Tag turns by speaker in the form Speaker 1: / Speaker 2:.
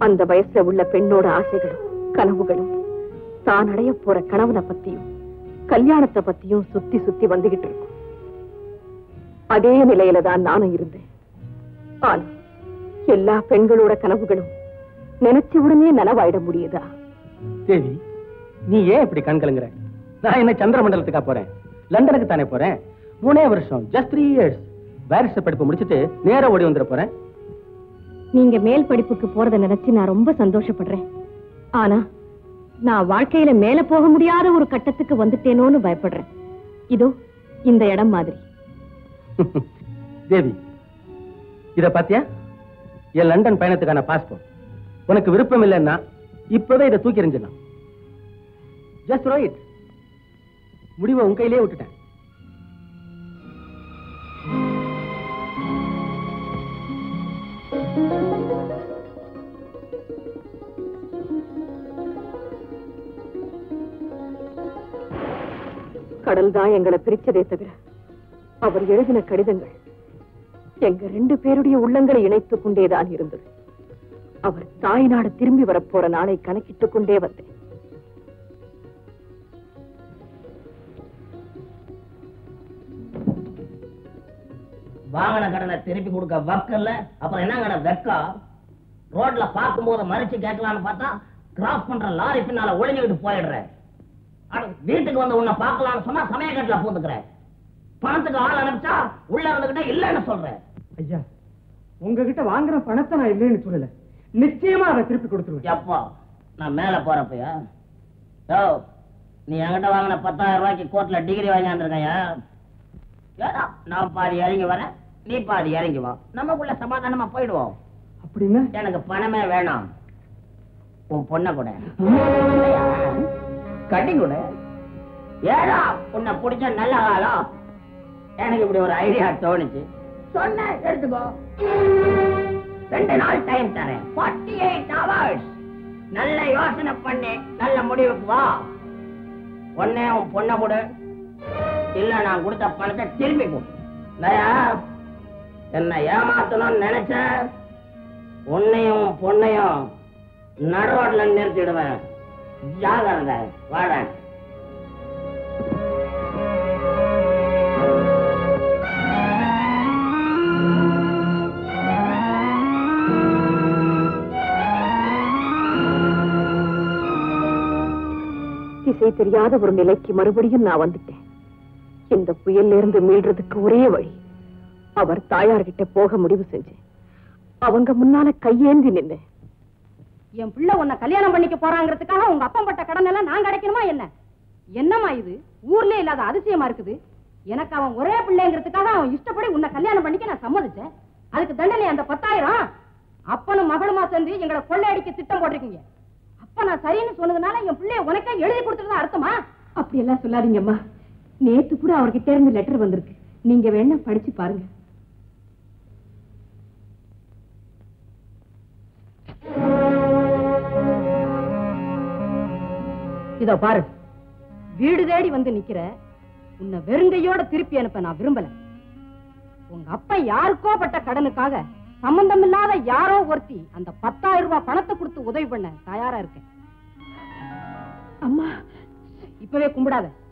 Speaker 1: அந்த வயசுல உள்ள பெண்ணோட ஆசைகளும் கனவுகளும் தான் அடைய போற கணவனை பத்தியும் கல்யாணத்தை பத்தியும் சுத்தி சுத்தி வந்துகிட்டு இருக்கும் அதே நிலையில தான் நானும் இருந்தேன் ஆனா எல்லா பெண்களோட கனவுகளும் நினைச்ச உடனே நனவாயிட முடியுதா
Speaker 2: தேவி நீ ஏன் இப்படி கண் கலங்குற நான் என்ன சந்திர மண்டலத்துக்கா போறேன் லண்டனுக்கு தானே போறேன் மூணே வருஷம் ஜஸ்ட் த்ரீ இயர்ஸ் பேரிஸ்டர் படிப்பு முடிச்சிட்டு நேரா ஓடி வந்துட போறேன்
Speaker 1: நீங்க மேல் படிப்புக்கு போறத நினைச்சு நான் ரொம்ப சந்தோஷப்படுறேன் ஆனா நான் வாழ்க்கையில மேல போக முடியாத ஒரு கட்டத்துக்கு வந்துட்டேனோன்னு பயப்படுறேன் இதோ இந்த இடம் மாதிரி
Speaker 2: தேவி இத பாத்தியா என் லண்டன் பயணத்துக்கான பாஸ்போர்ட் உனக்கு விருப்பம் இல்லைன்னா இப்பவே இதை தூக்கி எறிஞ்சிடலாம் ஜஸ்ட் ரைட் முடிவை உன் கையிலே விட்டுட்டேன்
Speaker 1: கடல் தான் எங்களை பிரிச்சதே தவிர அவர் எழுதின கடிதங்கள் எங்க ரெண்டு பேருடைய உள்ளங்களை இணைத்துக் கொண்டேதான் இருந்தது அவர் தாய் நாடு திரும்பி வரப்போற நாளை கணக்கிட்டுக் கொண்டே வந்தேன்
Speaker 3: வாங்கின கடனை திருப்பி கொடுக்க வக்கல்ல அப்புறம் என்ன கடை வெக்கம் ரோட்ல பார்க்கும்போது மறிச்சு கேட்கலாம்னு பார்த்தா கிராஸ் பண்ற லாரி பின்னால ஒளிஞ்சுக்கிட்டு போயிடுறேன் அட, வீட்டுக்கு வந்து உன்னை பார்க்கலாம்னு சொன்னா சமயக்கட்டுல பூந்துக்கிறேன் பணத்துக்கு ஆள் அனுப்பிச்சா உள்ள இருந்துகிட்ட இல்லைன்னு சொல்றேன்
Speaker 2: ஐயா உங்ககிட்ட வாங்குற பணத்தை நான் இல்லைன்னு சொல்லல நிச்சயமா அதை திருப்பி கொடுத்துருவேன்
Speaker 3: எப்போ நான் மேல போறப்பயா யோ நீ என்கிட்ட வாங்கின பத்தாயிரம் ரூபாய்க்கு கோர்ட்ல டிகிரி வாங்கியாந்துருக்கையா ஏதோ நான் பாதி இறங்கி வரேன் நீ பாதி இறங்கி வா நமக்குள்ள சமாதானமா போயிடுவோம்
Speaker 2: அப்படின்னா
Speaker 3: எனக்கு பணமே வேணாம் உன் பொண்ண கூட கட்டி கூட ஏடா உன்னை பிடிச்ச நல்ல காலம் எனக்கு இப்படி ஒரு ஐடியா தோணுச்சு சொன்ன எடுத்துக்கோ ரெண்டு நாள் டைம் தரேன் ஃபார்ட்டி எயிட் ஹவர்ஸ் நல்ல யோசனை பண்ணி நல்ல முடிவுக்கு வா ஒன்னே உன் பொண்ணை கொடு இல்ல நான் கொடுத்த பணத்தை திருப்பி கொடு இல்லையா என்ன ஏமாத்தணும்னு நினைச்ச உன்னையும் உன் பொண்ணையும் நடுரோட்ல நிறுத்திடுவேன் ஜாகிரதை வாடேன்
Speaker 1: திசை தெரியாத ஒரு நிலைக்கு மறுபடியும் நான் வந்துட்டேன் இந்த புயல்ல இருந்து மீள்றதுக்கு ஒரே வழி அவர் தாயார்கிட்ட போக முடிவு செஞ்சேன் அவங்க முன்னால கையேந்தி நின்னேன்
Speaker 4: என் பிள்ளை உன்னை கல்யாணம் பண்ணிக்க போறாங்கிறதுக்காக உங்க அப்பா பட்ட கடன் எல்லாம் நான் கிடைக்கணுமா என்ன என்னம்மா இது ஊர்லயே இல்லாத அதிசயமா இருக்குது எனக்கு அவன் ஒரே பிள்ளைங்கிறதுக்காக அவன் இஷ்டப்படி உன்னை கல்யாணம் பண்ணிக்க நான் சம்மதிச்சேன் அதுக்கு தண்டனை அந்த பத்தாயிரம் அப்பனும் மகளுமா சேர்ந்து எங்களை கொள்ளையடிக்க திட்டம் போட்டிருக்கீங்க அப்ப நான் சரின்னு சொன்னதுனால என் பிள்ளைய உனக்கே எழுதி கொடுத்துருந்தா அர்த்தமா
Speaker 1: அப்படி எல்லாம் சொல்லாதீங்கம்மா நேத்து கூட அவர்கிட்ட இருந்து லெட்டர் வந்திருக்கு நீங்க வேணா படிச்சு பாருங்க
Speaker 4: இதோ பாரு வீடு தேடி வந்து நிக்கிற உன்னை வெறுங்கையோட திருப்பி அனுப்ப நான் விரும்பல உங்க அப்பா யாருக்கோ பட்ட கடனுக்காக சம்பந்தம் இல்லாத யாரோ ஒருத்தி அந்த பத்தாயிரம் ரூபாய் பணத்தை கொடுத்து உதவி பண்ண தயாரா இருக்கேன்
Speaker 1: அம்மா
Speaker 4: இப்பவே கும்பிடாத